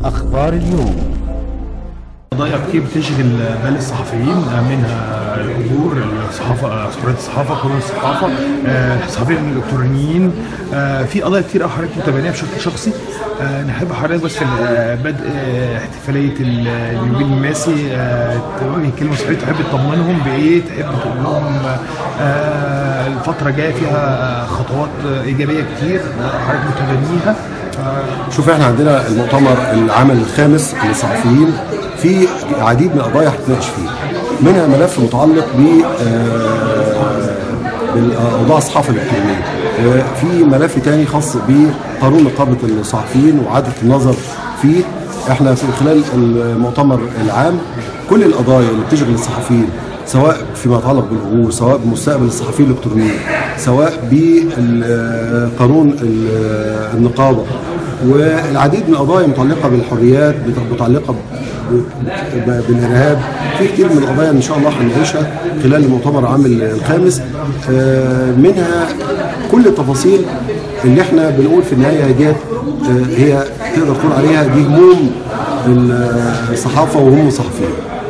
أخبار اليوم قضايا كتير بتشغل بال الصحفيين منها الأجور الصحافة حرية الصحافة قانون الصحافة آه، الصحفيين الإلكترونيين آه، في قضايا كتير أوي حضرتك متابعينها بشكل شخصي آه، نحب حضرتك بس في آه، بدء آه، احتفالية ال- اليوبيل الماسي آه، توجه كلمة صحيحة تحب تطمنهم بإيه تحب تقول لهم آه، الفترة الجاية فيها خطوات إيجابية كتير آه، حضرتك متبنيها آه، شوف احنا عندنا المؤتمر العمل الخامس للصحفيين في عديد من القضايا هتناقش فيه منها ملف متعلق ب آه، بالاوضاع الصحافه الالكترونيه آه، في ملف تاني خاص بقانون نقابه الصحفيين واعاده النظر فيه احنا في خلال المؤتمر العام كل القضايا اللي بتشغل الصحفيين سواء فيما يتعلق بالاجور سواء بمستقبل الصحفيين الالكترونيين سواء بقانون النقابه والعديد من القضايا متعلقه بالحريات متعلقه ب- ب- بالارهاب في كتير من القضايا ان شاء الله هنعيشها خلال المؤتمر العام الخامس آه، منها كل التفاصيل اللي احنا بنقول في النهايه ديت آه، هي تقدر تقول عليها دي هموم الصحافه وهم الصحفيين